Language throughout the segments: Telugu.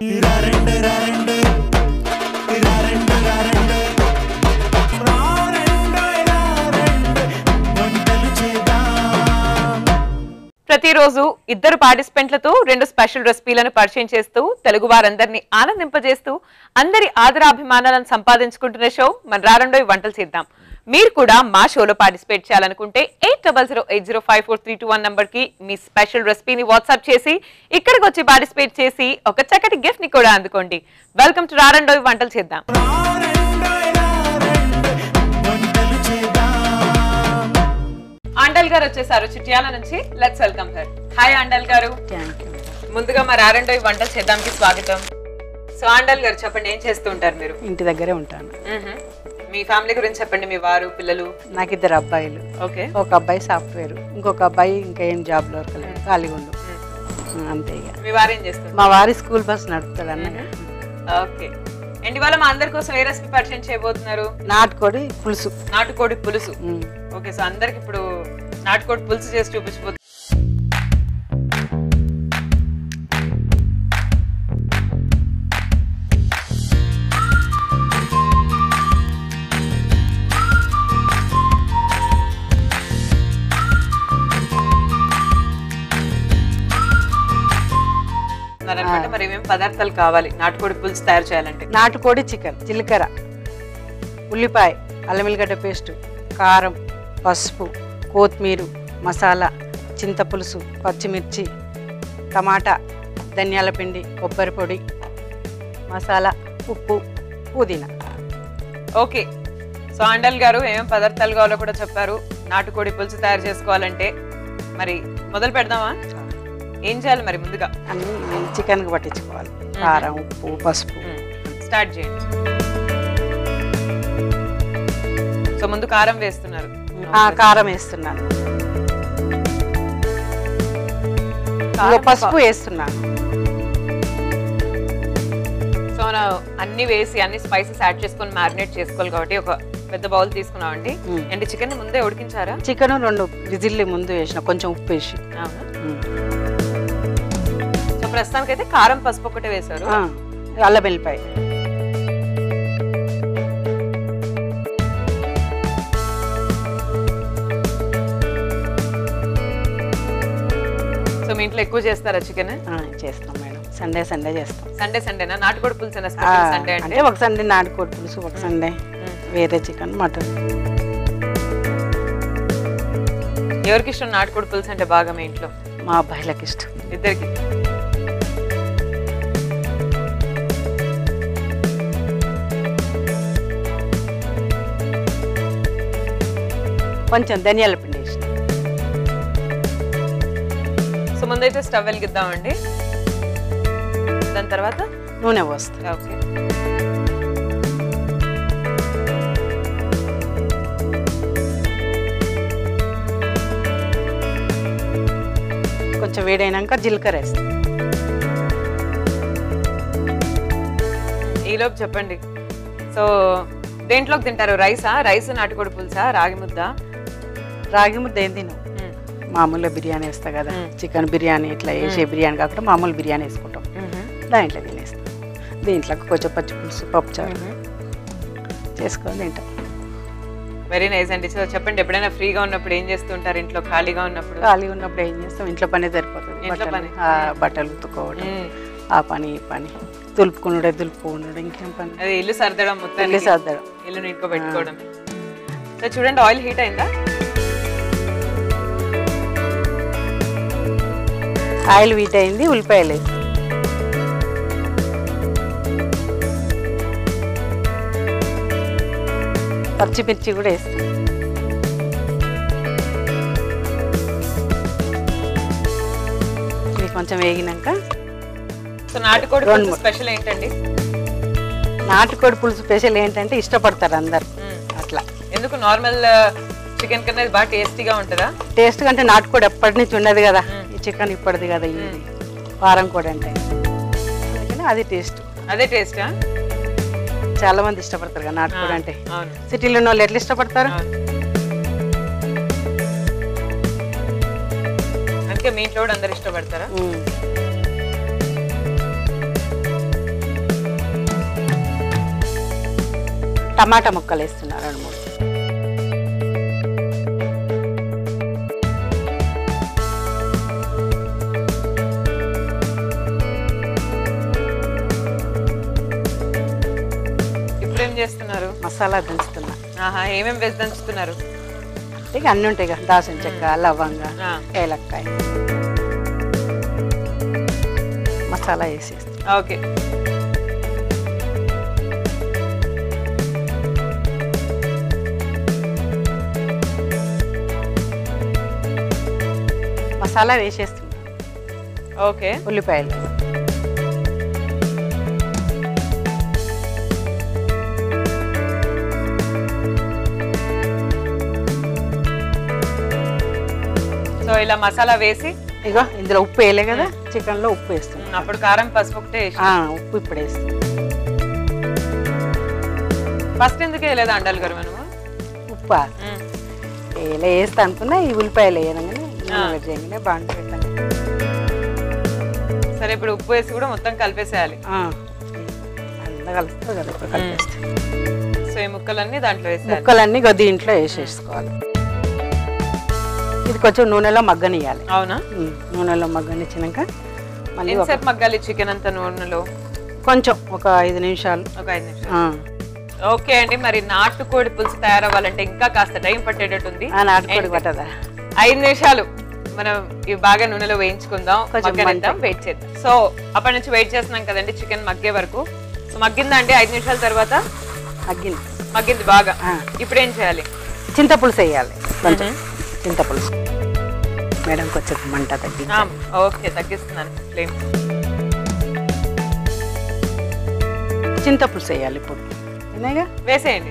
ప్రతిరోజు ఇద్దరు పార్టిసిపెంట్లతో రెండు స్పెషల్ రెసిపీలను పరిచయం చేస్తూ తెలుగు వారందరినీ ఆనందింపజేస్తూ అందరి ఆదరాభిమానాలను సంపాదించుకుంటున్న షో మన రారండో వంటలు చేద్దాం మీరు కూడా మా షోలో పార్టిసిపేట్ చేయాలనుకుంటే eight double zero eight zero five four three two one number కి మీ స్పెషల్ రెసిపీని వాట్సాప్ చేసి ఇక్కడికి వచ్చి పార్టిసిపేట్ చేసి ఒక చక్కటి గిఫ్ట్ ని కూడా అందుకోండి వెల్కమ్ టు రారండో వంటలు చేద్దాం ఆండల్ గారు వచ్చేసారు చిట్యాల నుంచి let's welcome her hi Andal గారు థ్యాంక్ యూ ముందుగా మా రారండో వంటలు చేద్దాంకి స్వాగతం సో ఆండల్ గారు చెప్పండి ఏం చేస్తూ ఉంటారు మీరు ఇంటి దగ్గరే ఉంటాను మ్మ్హ. మీ ఫ్యామిలీ గురించి చెప్పండి మీ వారు పిల్లలు నాకు ఇద్దరు అబ్బాయిలు ఓకే ఒక అబ్బాయి సాఫ్ట్వేర్ ఇంకొక అబ్బాయి ఇంకా ఏం జాబ్లో లేదు ఖాళీగా ఉండు ఉం, అంతే ఇక మీ వారు ఏం చేస్తారు మా వారి స్కూల్ బస్ నడుపుతాడు అన్నగా ఓకే అండ్ ఇవాళ మా అందరి కోసం ఏ రెసిపీ పరిచయం చేయబోతున్నారు నాటుకోడి పులుసు నాటుకోడి పులుసు ఉం. ఓకే సో అందరికి ఇప్పుడు నాటుకోడి పులుసు చేసి చూపించబోతున్నారు అనమాట మరి ఏమేమి పదార్థాలు కావాలి నాటుకోడి పులుసు తయారు చేయాలంటే నాటుకోడి చికెన్ జీలకర్ర ఉల్లిపాయ అల్లం ఎల్లిగడ్డ పేస్ట్ కారం పసుపు కొత్తిమీర మసాలా చింతపులుసు పచ్చిమిర్చి టమాటా ధనియాల పిండి కొబ్బరి పొడి మసాలా ఉప్పు పుదీనా ఓకే సో ఆండల్ గారు ఏమేం పదార్థాలు కావాలో కూడా చెప్పారు నాటుకోడి పులుసు తయారు చేసుకోవాలంటే మరి మొదలు పెడదామా ఏం చేయాలి మరి ముందుగా అన్ని చికెన్కి పట్టించుకోవాలి కారం ఉప్పు పసుపు స్టార్ట్ చేయండి సో ముందు కారం వేస్తున్నారు ఆ, కారం వేస్తున్నాను ఇంకో పసుపు వేస్తున్నాను సో మనం అన్ని వేసి అన్ని స్పైసెస్ యాడ్ చేసుకొని మ్యారినేట్ చేసుకోవాలి కాబట్టి ఒక పెద్ద బౌల్ తీసుకున్నాం అండి మ్మ్. అండ్ చికెన్ ముందే ఉడికించారా చికెన్ రెండు విజిల్లు ముందు వేసిన కొంచెం ఉప్పు వేసి అవునా ఉమ్. సో ప్రస్తుతానికి అయితే కారం పసుపు ఒకటే వేశారు ఆ, అల్లం వెల్లిపాయ సో మీ ఇంట్లో ఎక్కువ చేస్తారా చికెన్ ఆ, చేస్తాం మేడం సండే సండే చేస్తాం సండే సండేనా నాటుకోడి పులుసు ఆ, సండే అంటే అంటే ఒక సండే నాటుకోడి పులుసు ఒక సండే వేరే చికెన్ మటన్ ఎవరికి ఇష్టం నాటుకోడి పులుసు అంటే బాగా మీ ఇంట్లో మా అబ్బాయిలకు ఇష్టం ఇద్దరికి కొంచెం ధనియాల పిండి వేసిన సో ముందైతే స్టవ్ వెలిగిద్దామండి దాని తర్వాత నూనె పోస్తాం ఓకే కొంచెం వేడైనాక జీలకర్ర వేస్తాం ఈలోపు చెప్పండి సో దేంట్లోకి తింటారు రైసా రైస్ నాటుకోడి పులుసా రాగి ముద్ద రాగి ముద్ద ఏం తినం మ్మ్. మామూలుగా బిర్యానీ వేస్తా కదా మ్మ్. చికెన్ బిర్యానీ ఇట్లా వేసే బిర్యానీ కాకుండా మామూలు బిర్యానీ వేసుకుంటాం మ్మ్. దాంట్లో తినేస్తాం దీంట్లో కొంచెం పచ్చి పులుసు పప్పు చారు మ్మ్. చేసుకొని తింటాం వెరీ నైస్ అండి సో చెప్పండి ఎప్పుడైనా ఫ్రీగా ఉన్నప్పుడు ఏం చేస్తుంటారు ఇంట్లో ఖాళీగా ఉన్నప్పుడు ఖాళీ ఉన్నప్పుడు ఏం చేస్తాం ఇంట్లో పనే సరిపోతుంది ఇంట్లో బట్టలు పని. ఆ, బట్టలు ఉతుక్కోవడం మ్మ్. ఆ పని ఈ పని దులుపుకున్నాడే దులుపుకున్నాడు ఇంకేం పని అదే ఇల్లు సర్దడం మొత్తం వెళ్ళి సర్దడం ఇల్లు నీట్గా పెట్టుకోవడం సో చూడండి ఆయిల్ హీట్ అయిందా ఆయిల్ వీట్ అయింది ఉల్లిపాయలు వేసి పచ్చిమిర్చి కూడా వేస్తాం ఇవి కొంచెం వేగినాక సో నాటుకోడి రెండు పులుసు స్పెషల్ ఏంటండి నాటుకోడి పులుసు స్పెషల్ ఏంటంటే ఇష్టపడతారు అందరు మ్మ్. అట్లా ఎందుకు నార్మల్ చికెన్ కన్నా ఇది బాగా టేస్టీగా ఉంటుందా టేస్ట్ కంటే నాటుకోడి ఎప్పటి నుంచి ఉన్నది కదా ఈ చికెన్ ఇప్పటిది కదా ఇది వారం కోడి అంటే అందుకని అది టేస్ట్ అదే టేస్టా చాలా మంది ఇష్టపడతారు కదా నాటుకోడి అంటే అవును సిటీలో ఉన్న వాళ్ళు ఎట్లా ఇష్టపడతారు అవును. అందుకే మీ ఇంట్లో కూడా అందరు ఇష్టపడతారా ఉమ్. టమాటా ముక్కలు వేస్తున్నా రెండు మూడు ఇప్పుడు ఏం చేస్తున్నారు మసాలా దంచుతున్నా ఆహా ఏమేమి వేసి దంచుతున్నారు ఇక అన్నీ ఉంటాయి కదా దాసిన చెక్క లవంగ ఆ. ఏలక్కాయ మసాలా వేసేస్తాం ఓకే మసాలా వేసేస్తున్నా ఓకే ఉల్లిపాయలు సో ఇలా మసాలా వేసి ఇగో ఇందులో ఉప్పు వేయలే కదా చికెన్లో ఉప్పు వేస్తున్నాం ఉమ్, అప్పుడు కారం పసుపు ఒకటే వేసి ఆ, ఉప్పు ఇప్పుడు వేస్తాం ఫస్ట్ ఎందుకు వేయలేదు అండాలి గారు మనము ఉప్పు ఉమ్, వేయలే వేస్తా అనుకున్నా ఈ ఉల్లిపాయలు వేయగానే ఆ. వేడి చేయగానే బాగుంటుంది సరే ఇప్పుడు ఉప్పు వేసి కూడా మొత్తం కలిపేసేయాలి అంతా కలుస్తుంది కదా ఇప్పుడు కలిపేస్తే సో ఈ ముక్కలన్నీ దాంట్లో వేసేయాలి ముక్కలన్నీ ఇగో దీంట్లో వేసేసుకోవాలి ఇది కొంచెం నూనెలో మగ్గనియాలి అవునా ఉమ్, నూనెలో మగ్గనిచ్చినాక మళ్ళీ ఒక- ఎంతసేపు మగ్గాలి చికెన్ అంతా నూనెలో కొంచెం ఒక ఐదు నిమిషాలు ఒక ఐదు నిమిషాలు ఆ, ఓకే అండి మరి నాటుకోడి పులుసు తయారవ్వాలంటే ఇంకా కాస్త టైం పట్టేటట్టుంది ఆ నాటుకోడి పట్టదా ఐదు నిమిషాలు మనం ఇవి బాగా నూనెలో వేయించుకుందాం కొంచెం మగ్గనిద్దాం వెయిట్ చేద్దాం సో అప్పటి నుంచి వెయిట్ చేస్తున్నాం కదండి చికెన్ మగ్గే వరకు సో మగ్గిందా అండి ఐదు నిమిషాల తర్వాత మగ్గింది మగ్గింది బాగా ఆ. ఇప్పుడు ఏం చేయాలి చింతపులుసు వేయాలి కొంచెం మ్మ్. చింతపులుసు మేడం కొంచెం మంట తగ్గి ఆ, ఓకే తగ్గిస్తున్నాను ఫ్లేమ్ చింతపులుసు వేయాలి ఇప్పుడు విన్నాయిగా వేసేయండి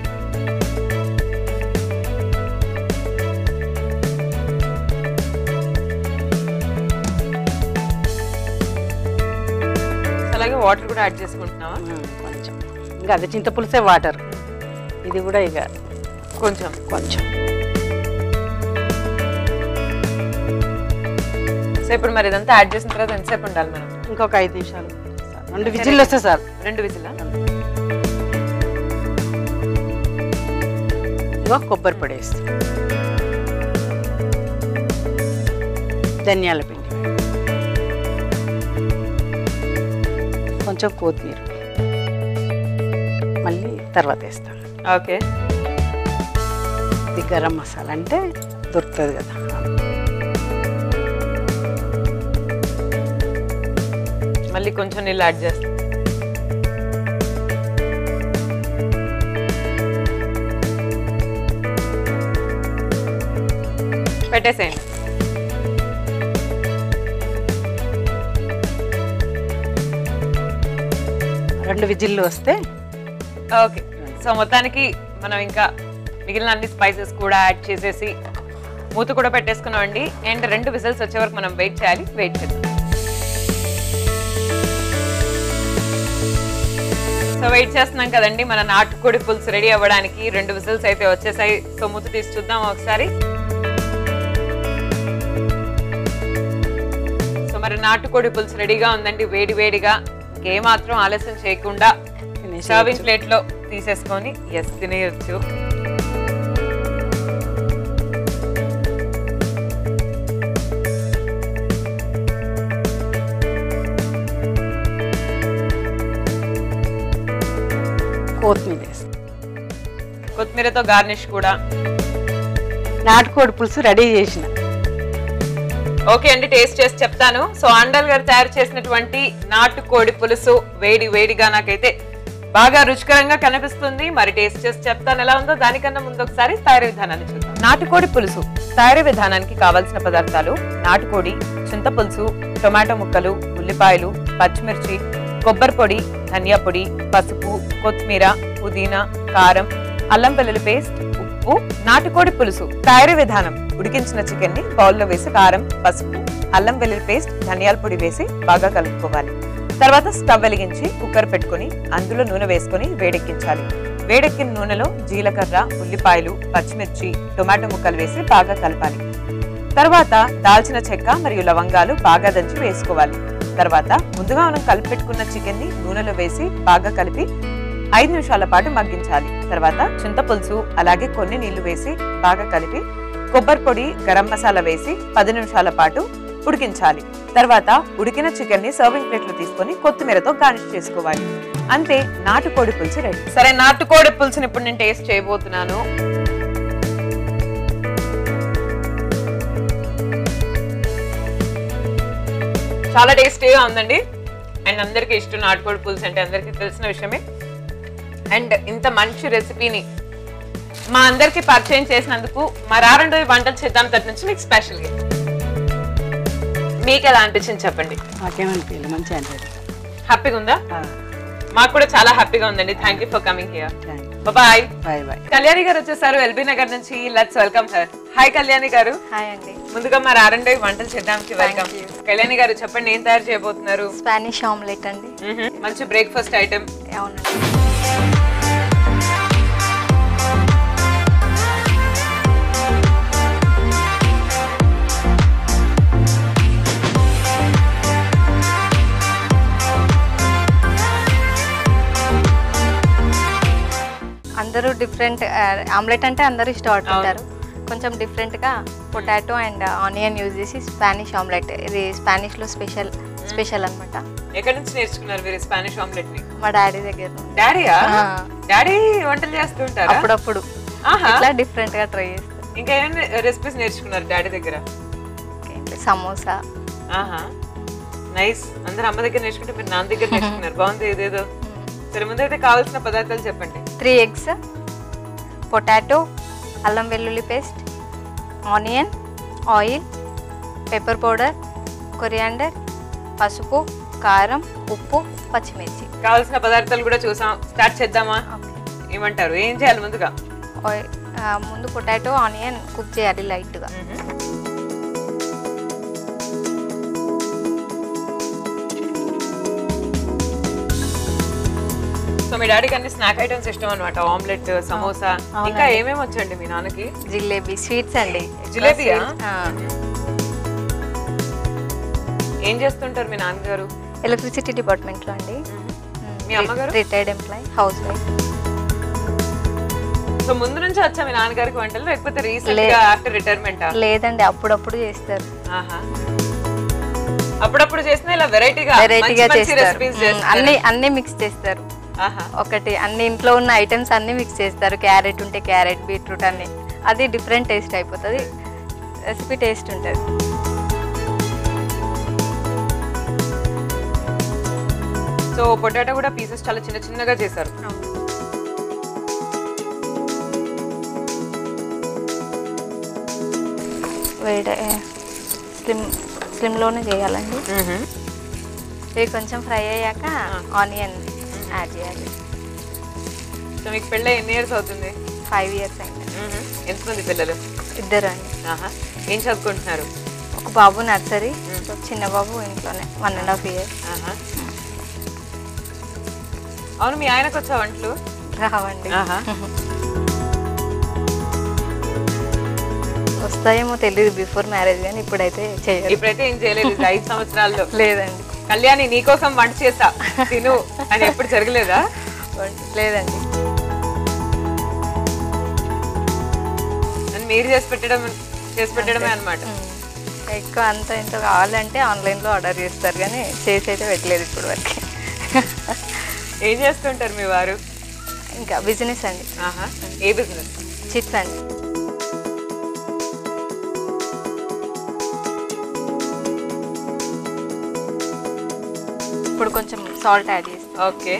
అలాగే వాటర్ కూడా యాడ్ చేసుకుంటున్నావా ఆ, కొంచెం ఇంకా అదే చింతపులుసే వాటర్ ఇది కూడా ఇక కొంచెం కొంచెం సో ఇప్పుడు మరి ఇదంతా యాడ్ చేసిన తర్వాత ఎంతసేపు ఉండాలి మనం ఇంకొక ఐదు నిమిషాలు సార్. రెండు విజిల్లు వస్తే సార్ రెండు విజిలా ఇగో కొబ్బరి పొడి వేస్తాం ధనియాల పిండి కొంచెం కొత్తిమీర మళ్ళీ తర్వాత వేస్తాం ఓకే ఇది గరం మసాలా అంటే దొరుకుతుంది కదా మళ్ళీ కొంచెం నీళ్ళు యాడ్ చేస్తాం పెట్టేసేయండి రెండు విజిల్లు వస్తే ఓకే సో మొత్తానికి మనం ఇంకా మిగిలిన అన్ని స్పైసెస్ కూడా యాడ్ చేసేసి మూత కూడా పెట్టేసుకున్నాం అండి అండ్ రెండు విజిల్స్ వచ్చే వరకు మనం వెయిట్ చేయాలి వెయిట్ చేద్దాం సో వెయిట్ చేస్తున్నాం కదండి మన నాటుకోడి పులుసు రెడీ అవ్వడానికి రెండు విజిల్స్ అయితే వచ్చేసాయి సో మూత తీసి చూద్దాం ఒకసారి సో మరి నాటుకోడి పులుసు రెడీగా ఉందండి వేడి వేడిగా ఇంకేమాత్రం ఆలస్యం చేయకుండా తినేసి సర్వింగ్ ప్లేట్ లో తీసేసుకొని ఎస్ తినేయచ్చు కొత్తిమీర వేస్తాం కొత్తిమీరతో గార్నిష్ కూడా నాటుకోడి పులుసు రెడీ చేసిన ఓకే అండి టేస్ట్ చేసి చెప్తాను సో అండల్ గారు తయారు చేసినటువంటి నాటుకోడి పులుసు వేడి వేడిగా నాకైతే బాగా రుచికరంగా కనిపిస్తుంది మరి టేస్ట్ చేసి చెప్తాను ఎలా ఉందో దానికన్నా ముందు ఒకసారి తయారీ విధానాన్ని చూద్దాం నాటుకోడి పులుసు తయారీ విధానానికి కావాల్సిన పదార్థాలు నాటుకోడి చింతపులుసు టొమాటో ముక్కలు ఉల్లిపాయలు పచ్చిమిర్చి కొబ్బరి పొడి ధనియా పొడి పసుపు కొత్తిమీర పుదీనా కారం అల్లం వెల్లుల్లి పేస్ట్ ఉప్పు నాటుకోడి పులుసు తయారీ విధానం ఉడికించిన చికెన్ ని బౌల్లో వేసి కారం పసుపు అల్లం వెల్లుల్లి పేస్ట్ ధనియాల పొడి వేసి బాగా కలుపుకోవాలి తర్వాత స్టవ్ వెలిగించి కుక్కర్ పెట్టుకొని అందులో నూనె వేసుకొని వేడెక్కించాలి వేడెక్కిన నూనెలో జీలకర్ర ఉల్లిపాయలు పచ్చిమిర్చి టొమాటో ముక్కలు వేసి బాగా కలపాలి తర్వాత దాల్చిన చెక్క మరియు లవంగాలు బాగా దంచి వేసుకోవాలి తర్వాత ముందుగా మనం కలిపి పెట్టుకున్న చికెన్ ని నూనెలో వేసి బాగా కలిపి ఐదు నిమిషాల పాటు మగ్గించాలి తర్వాత చింతపులుసు అలాగే కొన్ని నీళ్లు వేసి బాగా కలిపి కొబ్బరి పొడి గరం మసాలా వేసి పది నిమిషాల పాటు ఉడికించాలి తర్వాత ఉడికిన చికెన్ ని సర్వింగ్ ప్లేట్ లో తీసుకొని కొత్తిమీరతో గార్నిష్ చేసుకోవాలి అంతే నాటుకోడి పులుసు రెడీ సరే నాటుకోడి పులుసుని ఇప్పుడు నేను టేస్ట్ చేయబోతున్నాను చాలా టేస్టీగా ఉందండి అండ్ అందరికీ ఇష్టం నాటుకోడి పులుసు అంటే అందరికీ తెలిసిన విషయమే అండ్ ఇంత మంచి రెసిపీని మా అందరికి పరిచయం చేసినందుకు మా రారండో వంటలు చేద్దాం తరపు నుంచి మీకు స్పెషల్ మీకు ఎలా అనిపించింది చెప్పండి నాకేమనిపించలేదు మంచిగా అనిపించలేదు హ్యాపీగా ఉందా మాకు కూడా చాలా హ్యాపీగా ఉందండి thank you for coming here bye bye bye Kalyani గారు వచ్చేసారు ఎల్బీ నగర్ నుంచి let's welcome her hi Kalyani గారు హాయ్ అండి ముందుగా మా రారండో వంటలు చేద్దాంకి వెల్కమ్ you. కళ్యాణి గారు చెప్పండి ఏం తయారు చేయబోతున్నారు స్పానిష్ ఆమ్లెట్ అండి మ్హూ. మంచి బ్రేక్ఫాస్ట్ ఐటమ్ అవునండి అందరూ డిఫరెంట్ ఆమ్లెట్ అంటే అందరూ ఇష్టపడుతుంటారు కొంచెం డిఫరెంట్గా పొటాటో అండ్ ఆనియన్ యూజ్ చేసి స్పానిష్ ఆమ్లెట్ ఇది స్పానిష్లో స్పెషల్ స్పెషల్ అన్నమాట ఎక్కడి నుంచి నేర్చుకున్నారు మీరు స్పానిష్ ఆమ్లెట్ ని మా డాడీ దగ్గర నుండి. డాడీయా ఆ. డాడీ వంటలు చేస్తూ ఉంటారా అప్పుడప్పుడు ఆహా. ఇట్లా డిఫరెంట్గా ట్రై చేస్తాం ఇంకా ఏమైనా రెసిపీస్ నేర్చుకున్నారు డాడీ దగ్గర ఇంకా సమోసా ఆహా నైస్ అందరు అమ్మ దగ్గర నేర్చుకుంటే మీరు నాన్న దగ్గర నేర్చుకున్నారు బాగుంది ఇదేదో సరే ముందు అయితే కావాల్సిన పదార్థాలు చెప్పండి త్రీ ఎగ్స్ పొటాటో అల్లం వెల్లుల్లి paste onion oil pepper powder coriander పసుపు కారం ఉప్పు పచ్చిమిర్చి కావాల్సిన పదార్థాలు కూడా చూసాం స్టార్ట్ చేద్దామా ఏమంటారు ఏం చేయాలి ముందుగా ఆయిల్ ఆ, ముందు పొటాటో ఆనియన్ కుక్ చేయాలి లైట్గా సో మీ డాడీకి అన్ని స్నాక్ ఐటమ్స్ ఇష్టం అనమాట ఆమ్లెట్ సమోసా ఇంకా ఏమేమి వచ్చండి మీ నాన్నకి జిలేబీ స్వీట్స్ అండి జిలేబియా? ఆ, ఏం చేస్తుంటారు మీ నాన్నగారు ఎలక్ట్రిసిటీ డిపార్ట్మెంట్లో అండి మీ అమ్మగారు retired employee house wife so ముందు నుంచి వచ్చా మీ నాన్నగారికి వంటలు లేకపోతే రీసెంట్ గా ఆఫ్టర్ రిటైర్మెంట్ లేదండి అప్పుడప్పుడు చేస్తారు ఆహా అప్పుడప్పుడు చేసిన ఇలా వెరైటీగా వెరైటీగా మంచి చేస్తారు రెసిపీస్ మ్మ్, అన్ని అన్ని మిక్స్ చేస్తారు ఆహా ఒకటి అన్ని ఇంట్లో ఉన్న ఐటమ్స్ అన్ని మిక్స్ చేస్తారు క్యారెట్ ఉంటే క్యారెట్ బీట్రూట్ అన్ని అది డిఫరెంట్ టేస్ట్ అయిపోతుంది రెసిపీ టేస్ట్ ఉంటుంది సో పొటాటో కూడా పీసెస్ చాలా చిన్న చిన్నగా చేశారు వేడ స్లిమ్ స్లిమ్లోనే చేయాలండి ఇవి కొంచెం ఫ్రై అయ్యాక ఆనియన్ యాడ్ చేయాలి సో మీకు పెళ్ళి ఎన్ని ఇయర్స్ అవుతుంది ఫైవ్ ఇయర్స్ అయింది ఎంతమంది పిల్లలు ఇద్దరు అండి ఆహా ఏం చదువుకుంటున్నారు ఒక బాబు నర్సరీ ఒక చిన్న బాబు ఇంట్లోనే వన్ అండ్ హాఫ్ ఇయర్ ఆహా అవును మీ ఆయనకు వచ్చా వంటలు రావండి ఆహా వస్తాయేమో తెలియదు బిఫోర్ మ్యారేజ్ కానీ ఇప్పుడైతే చేయరు ఇప్పుడైతే ఏం చేయలేదు ఇది ఐదు సంవత్సరాల్లో లేదండి కళ్యాణి నీకోసం వంట చేస్తా తిను అని ఎప్పుడు జరగలేదా లేదండి అని మీరు చేసి పెట్టడం చేసి పెట్టడమే అన్నమాట మ్మ్. ఎక్కువ అంత ఇంత కావాలంటే ఆన్లైన్లో ఆర్డర్ చేస్తారు కానీ చేసి అయితే పెట్టలేదు ఇప్పుడు వరకు ఏం చేస్తుంటారు మీ వారు ఇంకా బిజినెస్ అండి ఆహా ఏ బిజినెస్ చిట్స్ అండి ఇప్పుడు కొంచెం సాల్ట్ యాడ్ చేస్తాం ఓకే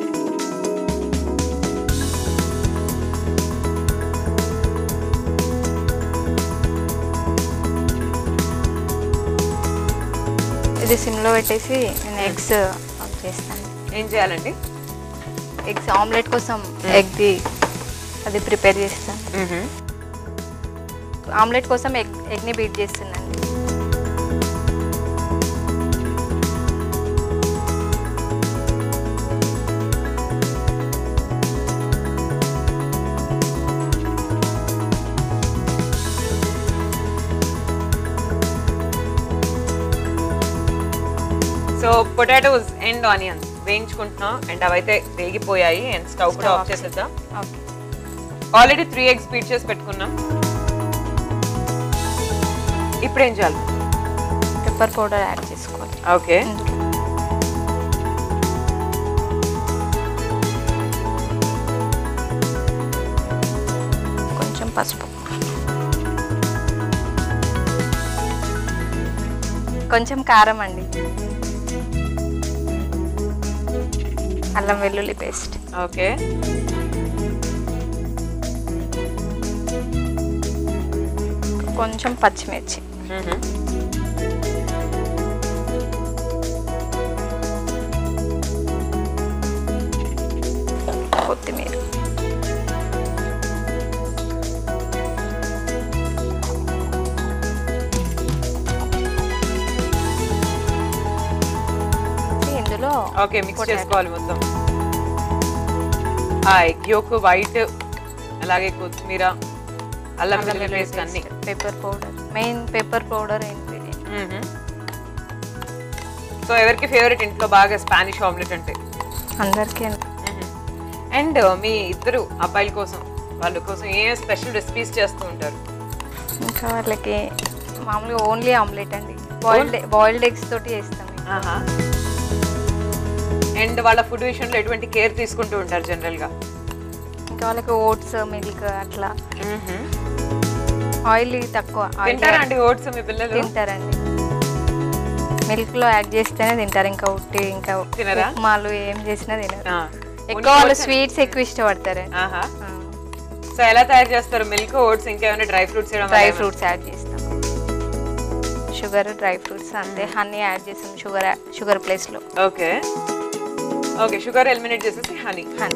ఇది సిమ్లో పెట్టేసి నేను ఎగ్స్ చేస్తాను ఏం చేయాలండి ఎగ్స్ ఆమ్లెట్ కోసం ఎగ్ది అది ప్రిపేర్ చేస్తాను ఆమ్లెట్ కోసం ఎగ్ ఎగ్ని బీట్ చేస్తున్నాను సో పొటాటోస్ అండ్ ఆనియన్స్ వేయించుకుంటున్నాం అండ్ అవైతే వేగిపోయాయి అండ్ స్టవ్ కూడా Stove ఆఫ్ off చేసేద్దాం okay already three eggs beat చేసి పెట్టుకున్నాం ఇప్పుడు ఏం చేయాలి పెప్పర్ పౌడర్ యాడ్ చేసుకోవాలి ఓకే ఇందులో. కొంచెం పసుపు కొంచెం కారం అండి అల్లం వెల్లుల్లి పేస్ట్ ఓకే కొంచెం పచ్చిమిర్చి కొత్తిమీర ఇందులో ఓకే మిక్స్ potato. చేసుకోవాలి మొత్తం ఆ ఎగ్ యోక్ వైట్ అలాగే కొత్తిమీర అల్లం వెల్లుల్లి పేస్ట్ అన్ని pepper powder main pepper powder ingredient so ఎవరికి ఫేవరెట్ ఇంట్లో బాగా స్పానిష్ ఆమ్లెట్ అంటే అందరికీ అండ్ మీ ఇద్దరు అబ్బాయిల కోసం వాళ్ళ కోసం ఏ స్పెషల్ రెసిపీస్ చేస్తూ ఉంటారు ఇంకా వాళ్ళకి మామూలుగా ఓన్లీ ఆమ్లెట్ అండి బాయిల్డ్ బాయిల్డ్ ఎగ్స్ తోటి చేస్తాం అండ్ వాళ్ళ ఫుడ్ విషయంలో ఎటువంటి కేర్ తీసుకుంటూ ఉంటారు జనరల్ గా ఇంకా వాళ్ళకి ఓట్స్ మిల్క్ అట్లా ఆయిల్ తక్కువ ఆయిల్ తింటారా అండి ఓట్స్ మీ పిల్లలు తింటారండి మిల్క్ లో యాడ్ చేస్తేనే తింటారు ఇంకా ఉట్టి ఇంకా తినరా? ఉప్మాలు ఏం చేసినా తినరు ఆ. ఎక్కువ వాళ్ళు స్వీట్స్ ఎక్కువ ఇష్టపడతారండి ఆహా సో ఎలా తయారు చేస్తారు మిల్క్ ఓట్స్ ఇంకేమైనా dry fruits dry fruits add చేస్తాం షుగర్ డ్రై ఫ్రూట్స్ అంతే హనీ యాడ్ చేస్తాం షుగర్ షుగర్ ప్లేస్ లో ఓకే ఓకే షుగర్ ఎలిమినేట్ చేసేసి హనీ హనీ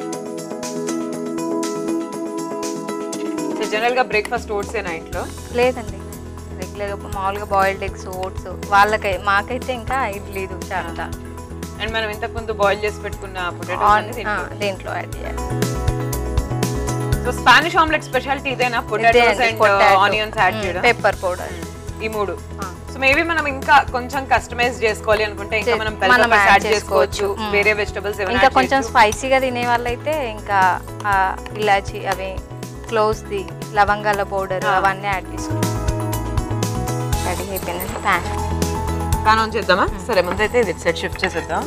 సో జనరల్ గా బ్రేక్ఫాస్ట్ ఓట్స్ ఏనా ఇంట్లో లేదండి రెగ్యులర్గా మామూలుగా బాయిల్డ్ ఎగ్స్ ఓట్స్ వాళ్ళకై మాకైతే ఇంకా ఇడ్లీ దోశ అంతా అండ్ మనం ఇంతకు ముందు బాయిల్ చేసి పెట్టుకున్న ఆన్- పొటాటోస్ ఆ, దీంట్లో యాడ్ చేయాలి సో స్పానిష్ ఆమ్లెట్ స్పెషాలిటీ ఇదేనా పొటాటోస్ అండ్ ఆనియన్స్ యాడ్ చేయడం పెప్పర్ పౌడర్ ఈ మూడు ఆ. సో మేబీ మనం ఇంకా కొంచెం కస్టమైజ్ చేసుకోవాలి అనుకుంటే ఇంకా చే- మనం మనం బెల్ add యాడ్ చేసుకోవచ్చు. చేసుకోవచ్చు మ్మ్. వేరే వెజిటబుల్స్ ఇంకా ఏమైనా కొంచెం స్పైసీగా తినే వాళ్ళైతే ఇంకా ఆ ఇలాచి అవి క్లోవ్స్ ది లవంగాల పౌడర్ ఆ. అవన్నీ యాడ్ చేసుకోవాలి రెడీ అయిపోయిందండి ప్యాన్ పాన్ ఆన్ చేద్దామా సరే ముందైతే ఇది సెట్ షిఫ్ట్ చేసేద్దాం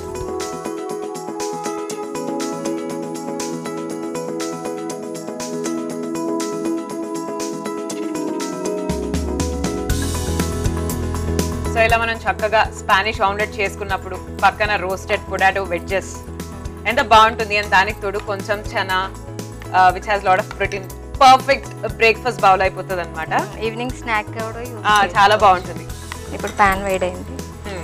సో ఇలా మనం చక్కగా స్పానిష్ ఆమ్లెట్ చేసుకున్నప్పుడు పక్కన రోస్టెడ్ పొటాటో వెజ్జెస్ ఎంత బాగుంటుంది అని దానికి తోడు కొంచెం chana which has lot of protein perfect breakfast bowl అయిపోతుంది అనమాట ఈవినింగ్ స్నాక్ కూడా use చేయొచ్చు. చాలా బాగుంటుంది ఇప్పుడు ప్యాన్ వేడైంది Hmm.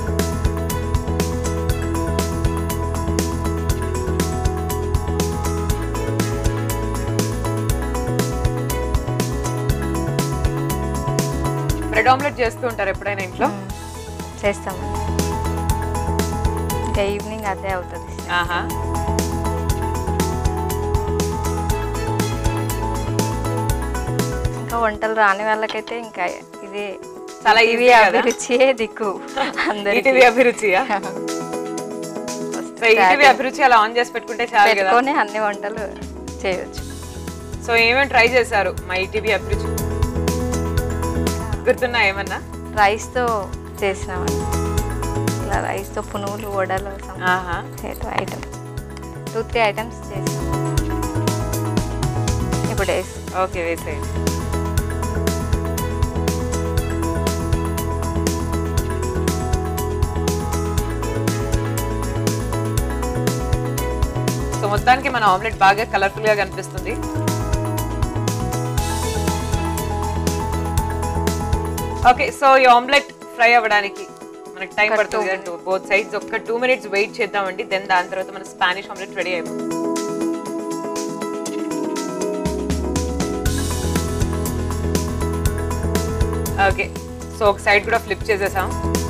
బ్రెడ్ ఆమ్లెట్ చేస్తూ ఉంటారు ఎప్పుడైనా ఇంట్లో మ్మ్. చేస్తామండి ఇంకా ఈవినింగ్ అదే అవుతుంది ఆహా ఇంకా వంటలు రాని వాళ్ళకైతే ఇంకా ఇదే చాలా ఇవి easy కదా? అభిరుచియే దిక్కు అందరికి ఈటీవీ అభిరుచియా సో ఈటీవీ అభిరుచి అలా ఆన్ చేసి పెట్టుకుంటే చాలు కదా పెట్టుకొని అన్ని వంటలు చేయొచ్చు సో ఏమేమి ట్రై చేశారు మా ఈటీవీ అభిరుచి గుర్తున్నా ఏమన్నా రైస్తో చేసినామండి ఇలా రైస్తో పునుగులు వడలు ఆహా ఐటమ్ టూ త్రీ ఐటమ్స్ చేసాం ఇప్పుడు వేసి ఓకే వేసేయండి సో మొత్తానికి మన ఆమ్లెట్ బాగా కలర్ఫుల్ గా కనిపిస్తుంది ఓకే సో ఈ ఆమ్లెట్ ఫ్రై అవ్వడానికి మనకి టైం ఒక పడుతుంది two కదా బోత్ సైడ్స్ ఒక టూ మినిట్స్ వెయిట్ చేద్దామండి దెన్ దాని తర్వాత మన స్పానిష్ ఆమ్లెట్ రెడీ అయిపోతుంది ఓకే సో ఒక సైడ్ కూడా ఫ్లిప్ చేసేసాం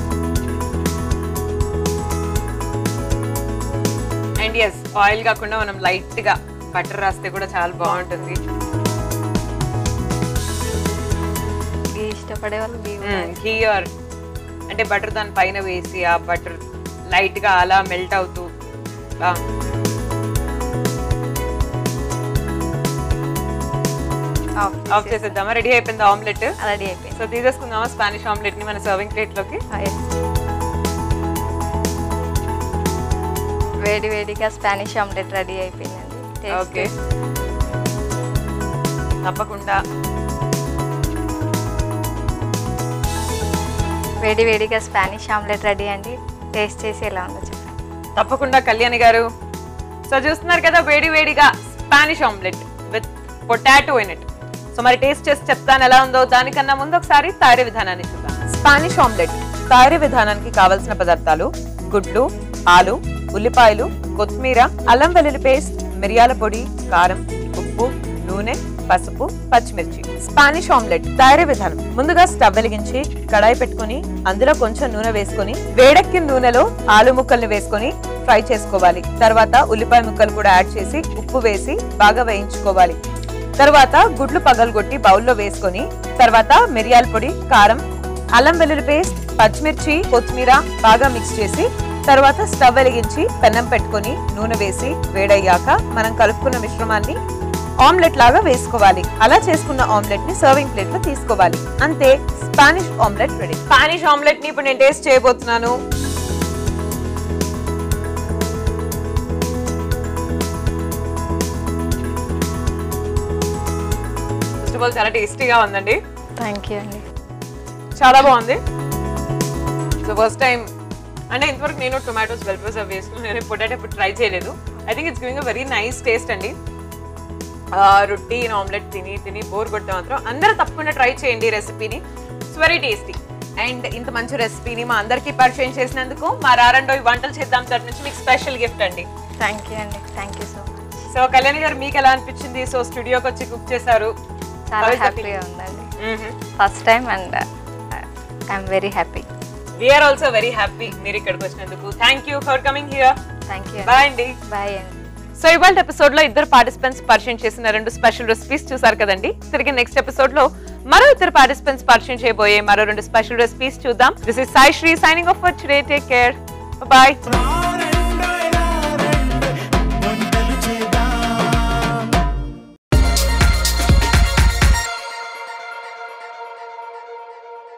అండ్ ఎస్ ఆయిల్ కాకుండా మనం లైట్ గా బటర్ రాస్తే కూడా చాలా బాగుంటుంది గీ ఇష్టపడే వాళ్ళు గీ ఘీ ఆర్ అంటే బటర్ దాని పైన వేసి ఆ బటర్ లైట్ గా అలా మెల్ట్ అవుతూ ఆ. ఆఫ్ చేసేద్దామా రెడీ అయిపోయింది ఆమ్లెట్ రెడీ అయిపోయింది సో తీసేసుకుందామా స్పానిష్ ఆమ్లెట్ ని మన సర్వింగ్ ప్లేట్ లోకి Ah, yes. వేడి వేడిగా స్పానిష్ ఆమ్లెట్ రెడీ అయిపోయిందండి Taste ఓకే తప్పకుండా వేడి వేడిగా స్పానిష్ ఆమ్లెట్ రెడీ అండి టేస్ట్ చేసి ఎలా ఉందో చెప్పండి తప్పకుండా కళ్యాణి గారు సో చూస్తున్నారు కదా వేడి వేడిగా Spanish omelette with potato in it so మరి టేస్ట్ చేసి చెప్తాను ఎలా ఉందో దానికన్నా ముందు ఒకసారి తయారీ విధానాన్ని చూద్దాం స్పానిష్ ఆమ్లెట్ తయారీ విధానానికి కావలసిన పదార్థాలు గుడ్లు ఆలు ఉల్లిపాయలు కొత్తిమీర అల్లం వెల్లుల్లి పేస్ట్ మిరియాల పొడి కారం ఉప్పు నూనె పసుపు పచ్చిమిర్చి స్పానిష్ ఆమ్లెట్ తయారీ విధానం ముందుగా స్టవ్ వెలిగించి కడాయి పెట్టుకొని అందులో కొంచెం నూనె వేసుకొని వేడెక్కిన నూనెలో ఆలు ముక్కల్ని వేసుకొని ఫ్రై చేసుకోవాలి తర్వాత ఉల్లిపాయ ముక్కలు కూడా యాడ్ చేసి ఉప్పు వేసి బాగా వేయించుకోవాలి తర్వాత గుడ్లు పగలగొట్టి బౌల్లో వేసుకొని తర్వాత మిరియాల పొడి కారం అల్లం వెల్లుల్లి పేస్ట్ పచ్చిమిర్చి కొత్తిమీర బాగా మిక్స్ చేసి తర్వాత స్టవ్ వెలిగించి పెన్నం పెట్టుకొని నూనె వేసి వేడయ్యాక మనం కలుపుకున్న మిశ్రమాన్ని ఆమ్లెట్ లాగా వేసుకోవాలి అలా చేసుకున్న ఆమ్లెట్ ని సర్వింగ్ ప్లేట్ లో తీసుకోవాలి అంతే Spanish omelette ready Spanish omelette ని ఇప్పుడు నేను టేస్ట్ చేయబోతున్నాను ఫస్ట్ ఆఫ్ ఆల్ చాలా టేస్టీగా ఉందండి థ్యాంక్ యూ అండి చాలా బాగుంది సో ఫస్ట్ టైం అంటే ఇంతవరకు నేను టొమాటోస్ వెల్ ప్రిజర్వ్ వేసుకుని నేను పొటాటో ఇప్పుడు ట్రై చేయలేదు I think it's giving a very nice taste అండి రొట్టి ఆమ్లెట్ తిని తిని బోర్ కొడితే మాత్రం అందరూ తప్పకుండా ట్రై చేయండి ఈ రెసిపీని ఇట్స్ వెరీ టేస్టీ అండ్ ఇంత మంచి రెసిపీని మా అందరికీ పరిచయం చేసినందుకు మా రారండో ఈ వంటలు చేద్దాం తరఫు నుంచి మీకు స్పెషల్ గిఫ్ట్ అండి థ్యాంక్ యూ అండి thank you so much so Kalyani గారు మీకు ఎలా అనిపించింది సో స్టూడియోకి వచ్చి కుక్ చేశారు చాలా How is the హ్యాపీగా ఉందండి first time and I'm very happy we are also very happy మీరు ఇక్కడికి వచ్చినందుకు thank you for coming here thank you bye అండి బాయ్ అండి సో ఇవాళ ఎపిసోడ్ లో ఇద్దరు పార్టిసిపెంట్స్ పరిచయం చేసిన రెండు స్పెషల్ రెసిపీస్ చూసారు కదండి తిరిగి నెక్స్ట్ ఎపిసోడ్ లో మరో ఇద్దరు పార్టిసిపెంట్స్ పరిచయం చేయబోయే మరో రెండు స్పెషల్ రెసిపీస్ చూద్దాం this is Sai Shri signing off for today take care bye